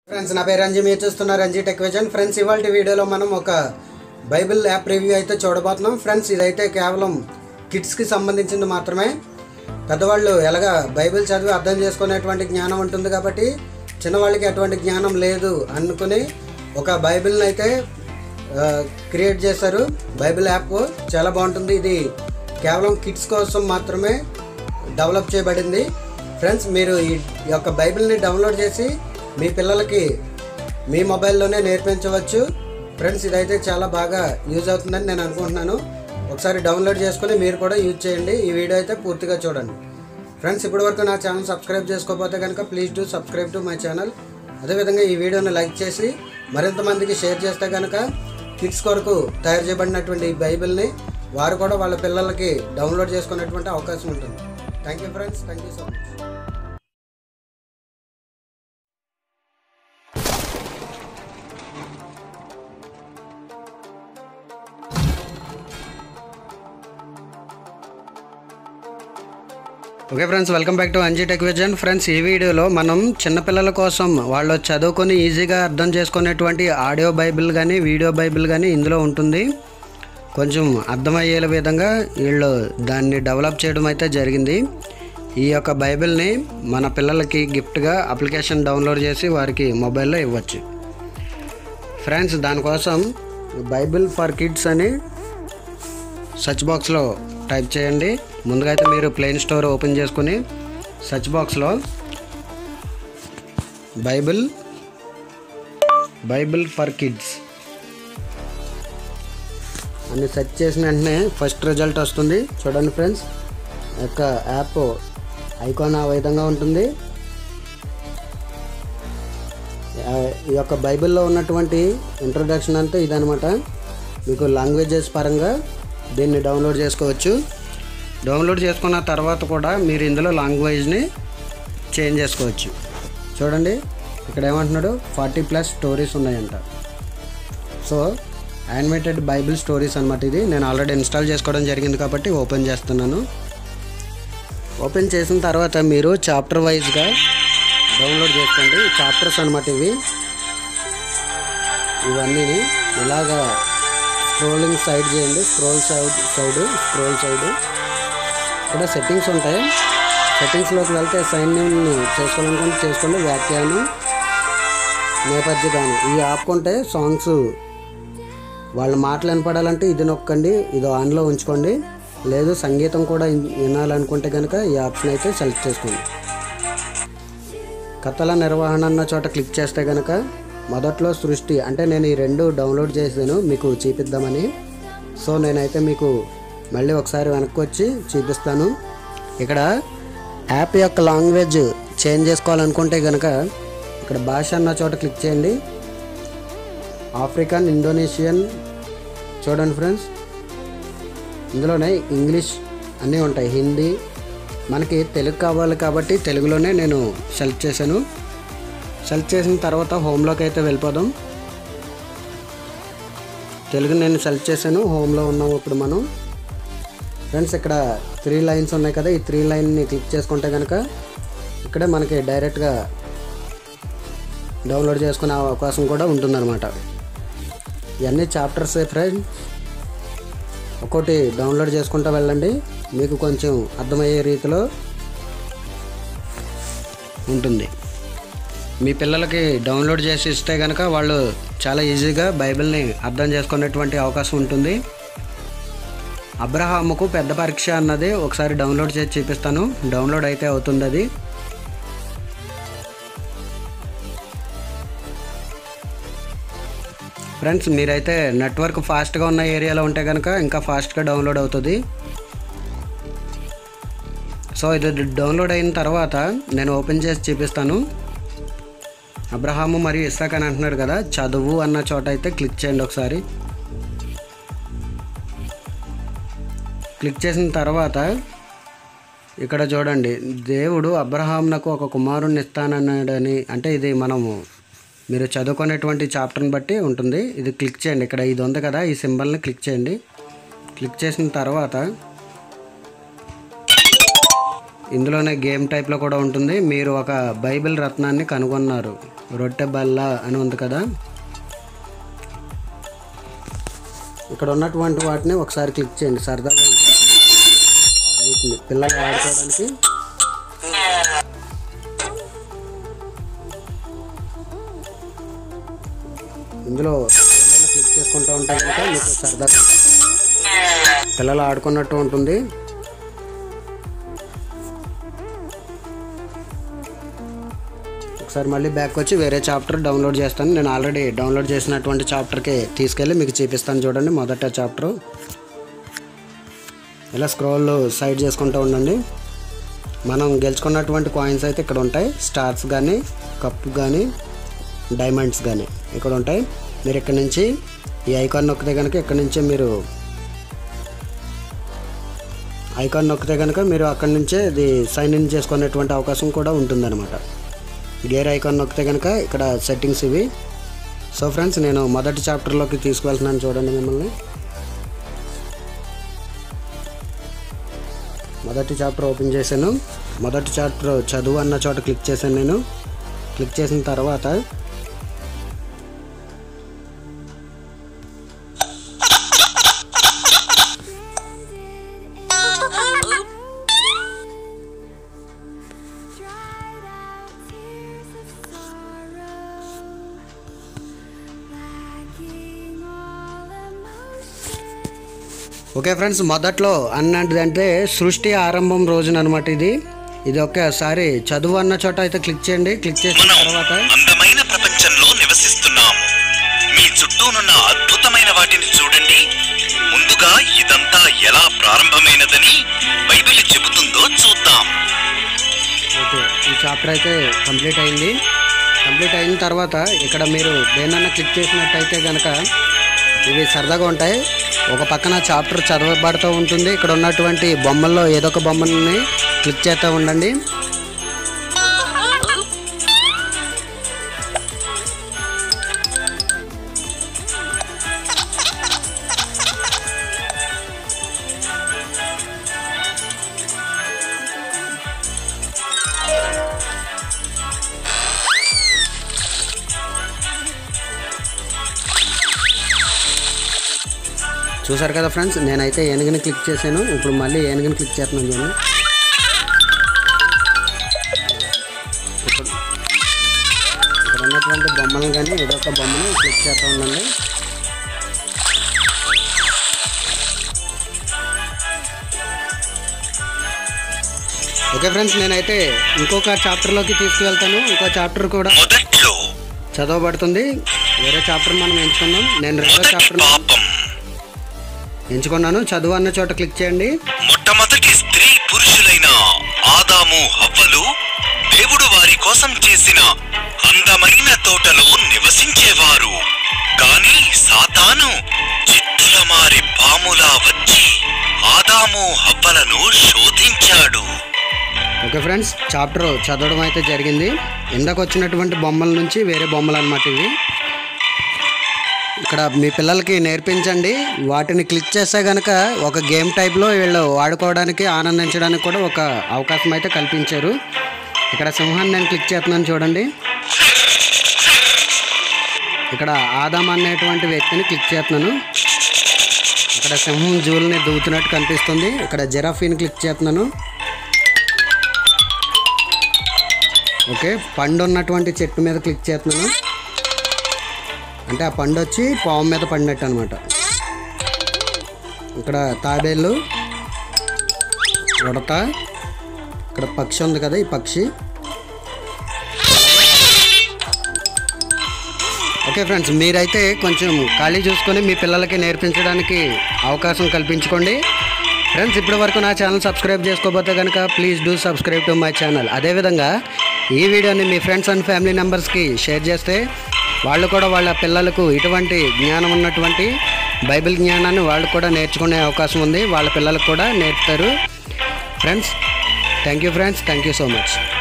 friends నా పేరు రంజీ మీరు చూస్తున్నారు రంజీ టెక్ విజన్ ఫ్రెండ్స్ ఇవాళ వీడియోలో మనం ఒక బైబిల్ యాప్ రివ్యూ అయితే చూడబోతున్నాం ఫ్రెండ్స్ ఇదైతే కేవలం కిడ్స్కి సంబంధించింది మాత్రమే పెద్దవాళ్ళు ఎలాగా బైబిల్ చదివి అర్థం చేసుకునేటువంటి జ్ఞానం ఉంటుంది కాబట్టి చిన్నవాళ్ళకి అటువంటి జ్ఞానం లేదు అనుకుని ఒక బైబిల్ని అయితే ఆ, క్రియేట్ చేశారు బైబిల్ యాప్ చాలా బాగుంటుంది ఇది కేవలం కిడ్స్ కోసం మాత్రమే డెవలప్ చేయబడింది ఫ్రెండ్స్ మీరు ఈ యొక్క బైబిల్ని డౌన్లోడ్ చేసి మీ పిల్లలకి మీ మొబైల్లోనే నేర్పించవచ్చు ఫ్రెండ్స్ ఇదైతే చాలా బాగా యూజ్ అవుతుందని నేను అనుకుంటున్నాను ఒకసారి డౌన్లోడ్ చేసుకుని మీరు కూడా యూజ్ చేయండి ఈ వీడియో అయితే పూర్తిగా చూడండి ఫ్రెండ్స్ ఇప్పటివరకు నా ఛానల్ సబ్స్క్రైబ్ చేసుకోకపోతే కనుక please do subscribe to my channel అదేవిధంగా ఈ వీడియోని లైక్ చేసి మరింత మందికి షేర్ చేస్తే కనుక కిడ్స్ కొరకు తయారు చేయబడినటువంటి ఈ బైబిల్ని వారు కూడా వాళ్ళ పిల్లలకి డౌన్లోడ్ చేసుకునేటువంటి అవకాశం ఉంటుంది thank you friends thank you so much okay friends welcome back to Anji Tech Vision friends ఈ వీడియోలో మనం చిన్నపిల్లల కోసం వాళ్ళు చదువుకొని ఈజీగా అర్థం చేసుకునేటువంటి ఆడియో బైబిల్ కానీ వీడియో బైబిల్ కానీ ఇందులో ఉంటుంది కొంచెం అర్థమయ్యే విధంగా వీళ్ళు దాన్ని డెవలప్ చేయడం అయితే జరిగింది ఈ యొక్క బైబిల్ని మన పిల్లలకి గిఫ్ట్గా అప్లికేషన్ డౌన్లోడ్ చేసి వారికి మొబైల్లో ఇవ్వచ్చు ఫ్రెండ్స్ దానికోసం బైబిల్ ఫర్ కిడ్స్ అని సెర్చ్ బాక్స్లో టైప్ చేయండి ముందుగా అయితే మీరు ప్లేన్ స్టోర్ ఓపెన్ చేసుకుని సెర్చ్ బాక్స్లో బైబిల్ బైబిల్ ఫర్ కిడ్స్ అని సెర్చ్ చేసిన వెంటనే ఫస్ట్ రిజల్ట్ వస్తుంది చూడండి ఫ్రెండ్స్ యొక్క యాప్ ఐకాన్ ఆ విధంగా ఉంటుంది ఆ, ఈ యొక్క బైబిల్లో ఉన్నటువంటి ఇంట్రొడక్షన్ అంతా ఇదనమాట మీకు లాంగ్వేజెస్ పరంగా దీన్ని డౌన్లోడ్ చేసుకోవచ్చు డౌన్లోడ్ చేసుకున్న తర్వాత కూడా మీరు ఇందులో లాంగ్వేజ్ని చేంజ్ చేసుకోవచ్చు చూడండి ఇక్కడ ఏమంటున్నాడు ఫార్టీ ప్లస్ స్టోరీస్ ఉన్నాయంట సో యానిమేటెడ్ బైబిల్ స్టోరీస్ అనమాట ఇది నేను ఆల్రెడీ ఇన్స్టాల్ చేసుకోవడం జరిగింది కాబట్టి ఓపెన్ చేస్తున్నాను ఓపెన్ చేసిన తర్వాత మీరు చాప్టర్ వైజ్గా డౌన్లోడ్ చేసుకోండి చాప్టర్స్ అనమాట ఇవి ఇవన్నీ ఇలాగా స్క్రోలింగ్ సైడ్ చేయండి scroll side side scroll side ఇక్కడ సెట్టింగ్స్ ఉంటాయి సెట్టింగ్స్లోకి వెళ్తే సైన్ చేసుకోవాలనుకుంటే చేసుకోండి వ్యాఖ్యానం నేపథ్య గానం ఇవి ఆపుకుంటే సాంగ్స్ వాళ్ళ మాటలు వినపడాలంటే ఇది నొక్కండి ఇది ఆన్లో ఉంచుకోండి లేదు సంగీతం కూడా విన్- వినాలనుకుంటే కనుక ఈ ఆప్షన్ అయితే సెలెక్ట్ చేసుకోండి కథల నిర్వహణ అన్న చోట క్లిక్ చేస్తే కనుక మొదట్లో సృష్టి అంటే నేను ఈ రెండు డౌన్లోడ్ చేసాను మీకు చూపిద్దామని సో నేనైతే మీకు మళ్ళీ ఒకసారి వెనక్కి వచ్చి చూపిస్తాను ఇక్కడ యాప్ యొక్క లాంగ్వేజ్ చేంజ్ చేసుకోవాలనుకుంటే కనుక ఇక్కడ భాష అన్న చోట క్లిక్ చేయండి ఆఫ్రికన్ ఇండోనేషియన్ చూడండి ఫ్రెండ్స్ ఇందులోనే ఇంగ్లీష్ అన్నీ ఉంటాయి హిందీ మనకి తెలుగు కావాలి కాబట్టి తెలుగులోనే నేను సెలెక్ట్ చేశాను సెలెక్ట్ చేసిన తర్వాత హోమ్లోకి అయితే వెళ్ళిపోదాం తెలుగు నేను సెలెక్ట్ చేశాను హోమ్లో ఉన్నాం ఇప్పుడు మనం ఫ్రెండ్స్ ఇక్కడ త్రీ లైన్స్ ఉన్నాయి కదా ఈ త్రీ లైన్ని క్లిక్ చేసుకుంటే కనుక ఇక్కడే మనకి డైరెక్ట్గా డౌన్లోడ్ చేసుకునే అవకాశం కూడా ఉంటుందన్నమాట ఇవన్నీ చాప్టర్స్ ఫ్రెండ్ ఒక్కోటి డౌన్లోడ్ చేసుకుంటూ వెళ్ళండి మీకు కొంచెం అర్థమయ్యే రీతిలో ఉంటుంది మీ పిల్లలకి డౌన్లోడ్ చేసి ఇస్తే కనుక వాళ్ళు చాలా ఈజీగా బైబిల్ని అర్థం చేసుకునేటువంటి అవకాశం ఉంటుంది అబ్రహాముకు పెద్ద పరీక్ష అన్నది ఒకసారి డౌన్లోడ్ చేసి చూపిస్తాను డౌన్లోడ్ అయితే అవుతుంది అది ఫ్రెండ్స్ మీరైతే నెట్వర్క్ ఫాస్ట్గా ఉన్న ఏరియాలో ఉంటే కనుక ఇంకా ఫాస్ట్గా డౌన్లోడ్ అవుతుంది సో ఇది డౌన్లోడ్ అయిన తర్వాత నేను ఓపెన్ చేసి చూపిస్తాను అబ్రహాము మరియు ఇస్సాక్ అని అంటున్నాడు కదా చదువు అన్న చోట అయితే క్లిక్ చేయండి ఒకసారి క్లిక్ చేసిన తర్వాత ఇక్కడ చూడండి దేవుడు అబ్రహాంనకు ఒక కుమారుణ్ణి ఇస్తానన్నాడని అంటే ఇది మనము మీరు చదువుకునేటువంటి చాప్టర్ని బట్టి ఉంటుంది ఇది క్లిక్ చేయండి ఇక్కడ ఇది ఉంది కదా ఈ సింబల్ని క్లిక్ చేయండి క్లిక్ చేసిన తర్వాత ఇందులోనే గేమ్ టైప్లో కూడా ఉంటుంది మీరు ఒక బైబిల్ రత్నాన్ని కనుగొన్నారు రొట్టె బల్ల అని ఉంది కదా ఇక్కడ ఉన్నటువంటి వాటిని ఒకసారి క్లిక్ చేయండి సరదాగా ఉంటుంది వీటిని పిల్లలు ఆడుకోవడానికి ఇందులో ఏమైనా క్లిక్ చేసుకుంటూ ఉంటే కనుక మీకు సరదాగా పిల్లలు ఆడుకున్నట్టు ఉంటుంది ఒకసారి మళ్ళీ బ్యాక్ వచ్చి వేరే చాప్టర్ డౌన్లోడ్ చేస్తాను నేను ఆల్రెడీ డౌన్లోడ్ చేసినటువంటి చాప్టర్కి తీసుకెళ్ళి మీకు చూపిస్తాను చూడండి మొదట చాప్టర్ ఇలా స్క్రోల్ సైడ్ చేసుకుంటూ ఉండండి మనం గెలుచుకున్నటువంటి కాయిన్స్ అయితే ఇక్కడ ఉంటాయి స్టార్స్ కానీ కప్ కానీ డైమండ్స్ కానీ ఇక్కడ ఉంటాయి మీరు ఇక్కడ నుంచి ఈ ఐకాన్ నొక్కితే కనుక ఇక్కడ నుంచే మీరు ఐకాన్ నొక్కితే కనుక మీరు అక్కడి నుంచే ఇది సైన్ ఇన్ చేసుకునేటువంటి అవకాశం కూడా ఉంటుందన్నమాట గేర్ ఐకాన్ నొక్కితే కనుక ఇక్కడ సెట్టింగ్స్ ఇవి సో ఫ్రెండ్స్ నేను మొదటి చాప్టర్లోకి తీసుకువెళ్తున్నాను చూడండి మిమ్మల్ని మొదటి చాప్టర్ ఓపెన్ చేశాను మొదటి చాప్టర్ చదువు అన్న చోట క్లిక్ చేశాను నేను క్లిక్ చేసిన తర్వాత ఓకే ఫ్రెండ్స్ మొదట్లో అన్నది అంటే సృష్టి ఆరంభం రోజున అనమాట ఇది ఇది ఒక్కసారి చదువు అన్న చోట అయితే క్లిక్ చేయండి క్లిక్ చేసిన మనం తర్వాత అందమైన ప్రపంచంలో నివసిస్తున్నాము మీ చుట్టూనున్న అద్భుతమైన వాటిని చూడండి ముందుగా ఇదంతా ఎలా ప్రారంభమైనదని బైబిల్ చెబుతుందో చూద్దాం ఓకే ఈ చాప్టర్ అయితే కంప్లీట్ అయింది కంప్లీట్ అయిన తర్వాత ఇక్కడ మీరు దేనన్నా క్లిక్ చేసినట్టయితే కనుక ఇవి సరదాగా ఉంటాయి ఒక పక్కన చాప్టర్ చదవబడుతూ ఉంటుంది ఇక్కడ ఉన్నటువంటి బొమ్మల్లో ఏదో ఒక బొమ్మని క్లిక్ చేస్తూ ఉండండి చూసారు కదా ఫ్రెండ్స్ నేనైతే ఏనుగుని క్లిక్ చేశాను ఇప్పుడు మళ్ళీ ఏనుగుని క్లిక్ చేస్తున్నాను చూడండి ఇప్పుడు ఇక్కడ ఉన్నటువంటి బొమ్మలు కానీ ఏదో ఒక బొమ్మను క్లిక్ చేస్తూ ఉండండి ఓకే ఫ్రెండ్స్ నేనైతే ఇంకొక చాప్టర్లోకి తీసుకువెళ్తాను ఇంకో చాప్టర్ కూడా మొదట్లో చదవబడుతుంది వేరే చాప్టర్ మనం ఎంచుకున్నాం నేను రెండో మొదటి చాప్టర్ పాపం ఎంచుకున్నాను చదువు అన్న చోట క్లిక్ చేయండి మొట్టమొదటి స్త్రీ పురుషులైన ఆదాము హవ్వలు దేవుడు వారి కోసం చేసిన అందమైన తోటలో నివసించేవారు కాని సాతాను చిత్తుల మారి పాములా వచ్చి ఆదాము హవ్వలను శోధించాడు ఓకే ఫ్రెండ్స్ చాప్టర్ చదవడం అయితే జరిగింది ఇందాక వచ్చినటువంటి బొమ్మల నుంచి వేరే బొమ్మలు అనమాట ఇవి ఇక్కడ మీ పిల్లలకి నేర్పించండి వాటిని క్లిక్ చేస్తే కనుక ఒక గేమ్ టైప్లో వీళ్ళు వాడుకోవడానికి ఆనందించడానికి కూడా ఒక అవకాశం అయితే కల్పించారు ఇక్కడ సింహాన్ని నేను క్లిక్ చేస్తున్నాను చూడండి ఇక్కడ ఆదాం అనేటువంటి వ్యక్తిని క్లిక్ చేస్తున్నాను ఇక్కడ సింహం జూల్ని దూతున్నట్టు కనిపిస్తుంది ఇక్కడ జిరాఫీని క్లిక్ చేస్తున్నాను ఓకే పండు ఉన్నటువంటి చెట్టు మీద క్లిక్ చేస్తున్నాను అంటే ఆ పండు వచ్చి పాము మీద పడినట్టు అనమాట ఇక్కడ తాబేళ్ళు ఉడత ఇక్కడ పక్షి ఉంది కదా ఈ పక్షి ఓకే ఫ్రెండ్స్ మీరైతే కొంచెం ఖాళీ చూసుకొని మీ పిల్లలకి నేర్పించడానికి అవకాశం కల్పించుకోండి ఫ్రెండ్స్ ఇప్పటి వరకు నా ఛానల్ సబ్స్క్రైబ్ చేసుకోకపోతే కనుక please do subscribe to my channel అదేవిధంగా ఈ వీడియోని మీ ఫ్రెండ్స్ అండ్ ఫ్యామిలీ మెంబర్స్కి షేర్ చేస్తే వాళ్ళు కూడా వాళ్ళ పిల్లలకు ఇటువంటి జ్ఞానం ఉన్నటువంటి బైబిల్ జ్ఞానాన్ని వాళ్ళు కూడా నేర్చుకునే అవకాశం ఉంది వాళ్ళ పిల్లలకు కూడా నేర్పుతారు friends thank you friends thank you so much